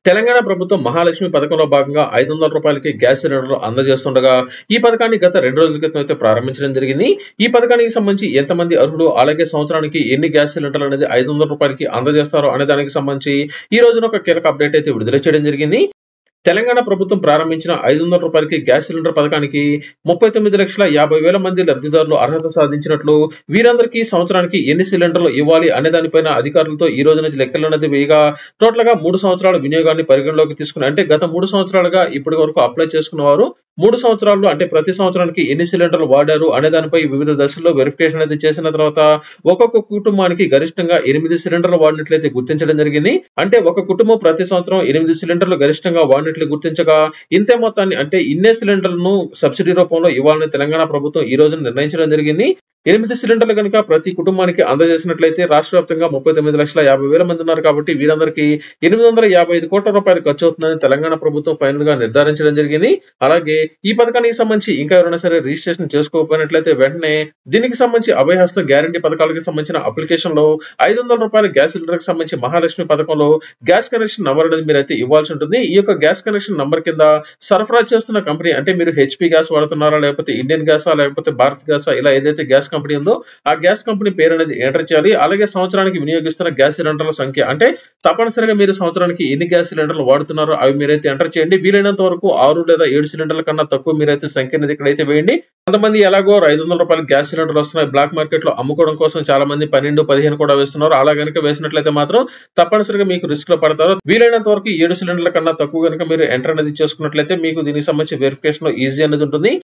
తెలంగాణ ప్రభుత్వం మహాలక్ష్మి పథకంలో భాగంగా ఐదు వందల రూపాయలకి గ్యాస్ సిలిండర్లు అందజేస్తుండగా ఈ పథకాన్ని గత రెండు రోజుల క్రితం అయితే ప్రారంభించడం జరిగింది ఈ పథకానికి సంబంధించి ఎంతమంది అర్హులు అలాగే సంవత్సరానికి ఎన్ని గ్యాస్ సిలిండర్లు అనేది ఐదు వందల రూపాయలకి అందజేస్తారో అనే దానికి సంబంధించి ఈ రోజున ఒక కీలక అప్డేట్ అయితే విడుదల చేయడం జరిగింది తెలంగాణ ప్రభుత్వం ప్రారంభించిన ఐదు వందల రూపాయలకి గ్యాస్ సిలిండర్ పథకానికి ముప్పై తొమ్మిది లక్షల యాభై వేల మంది లబ్ధిదారులు అర్హత సాధించినట్లు వీరందరికీ సంవత్సరానికి ఎన్ని సిలిండర్లు ఇవ్వాలి అనే దానిపైన అధికారులతో ఈ రోజు నుంచి లెక్కలు అనేది వేయగా టోటల్ గా మూడు సంవత్సరాల వినియోగాన్ని పరిగణలోకి తీసుకుని అంటే గత మూడు సంవత్సరాలుగా ఇప్పటి వరకు అప్లై చేసుకున్న వారు మూడు సంవత్సరాల్లో అంటే ప్రతి సంవత్సరానికి ఎన్ని సిలిండర్లు వాడారు అనే దానిపై వివిధ దశల్లో వెరిఫికేషన్ అనేది చేసిన తర్వాత ఒక్కొక్క కుటుంబానికి గరిష్టంగా ఎనిమిది సిలిండర్లు వాడినట్లయితే గుర్తించడం జరిగింది అంటే ఒక కుటుంబం ప్రతి సంవత్సరం ఎనిమిది సిలిండర్లు గరిష్టంగా వాడినట్లు గుర్తించగా ఇంతే మొత్తాన్ని అంటే ఇన్నే సిలిండర్లను సబ్సిడీ రూపంలో ఇవ్వాలని తెలంగాణ ప్రభుత్వం ఈ రోజున నిర్ణయించడం జరిగింది ఎనిమిది సిలిండర్లు కనుక ప్రతి కుటుంబానికి అందజేసినట్లయితే రాష్ట్ర వ్యాప్తంగా ముప్పై తొమ్మిది లక్షల యాభై వేల మంది ఉన్నారు కాబట్టి వీరందరికీ ఎనిమిది వందల యాభై ఐదు కోట్ల రూపాయలు ఖర్చు అవుతుందని తెలంగాణ ప్రభుత్వం ఫైనల్ గా నిర్ధారించడం జరిగింది అలాగే ఈ పథకానికి సంబంధించి ఇంకా ఎవరైనా సరే రిజిస్ట్రేషన్ చేసుకోకపోయినట్లయితే వెంటనే దీనికి సంబంధించి అభయహస్త గ్యారంటీ పథకాలకు సంబంధించిన అప్లికేషన్ లో ఐదు వందల రూపాయల గ్యాస్ సిలిండర్ కి సంబంధించి మహాలక్ష్మి పథకంలో గ్యాస్ కనెక్షన్ నంబర్ అనేది మీరు అయితే ఇవ్వాల్సి ఉంటుంది ఈ యొక్క గ్యాస్ కనెక్షన్ నంబర్ కింద సరఫరా చేస్తున్న కంపెనీ అంటే మీరు హెచ్పి గ్యాస్ వాడుతున్నారా లేకపోతే ఇండియన్ గ్యాసా లేకపోతే భారత్ గ్యాసా ఇలా ఏదైతే గ్యాస్ కంపెనీ ఉందో ఆ గ్యాస్ కంపెనీ పేరు అనేది ఎంటర్ చేయాలి అలాగే సంవత్సరానికి వినియోగిస్తున్న గ్యాస్ సిలిండర్ల సంఖ్య అంటే తప్పనిసరిగా మీరు సంవత్సరానికి ఎన్ని గ్యాస్ సిలిండర్లు వాడుతున్నారో అవి మీరైతే ఎంటర్ చేయండి వీలైనంత వరకు ఆరు లేదా ఏడు సిలిండర్ల కన్నా తక్కువ మీరైతే సంఖ్య అనేది ఇక్కడైతే వేయండి కొంతమంది ఎలాగో ఐదు వందల రూపాయల గ్యాస్ సిలిండర్లు వస్తున్నాయి బ్లాక్ మార్కెట్ లో అమ్ముకోవడం కోసం చాలా మంది పన్నెండు పదిహేను కూడా వేస్తున్నారు అలా కనుక వేసినట్లయితే మాత్రం తప్పనిసరిగా మీకు రిస్క్ లో పడతారు వీలైనంత వరకు ఏడు సిలిండర్ల కన్నా తక్కువ కనుక మీరు ఎంటర్ అనేది చేసుకున్నట్లయితే మీకు దీనికి సంబంధించి వెరిఫికేషన్ ఈజీ అనేది ఉంటుంది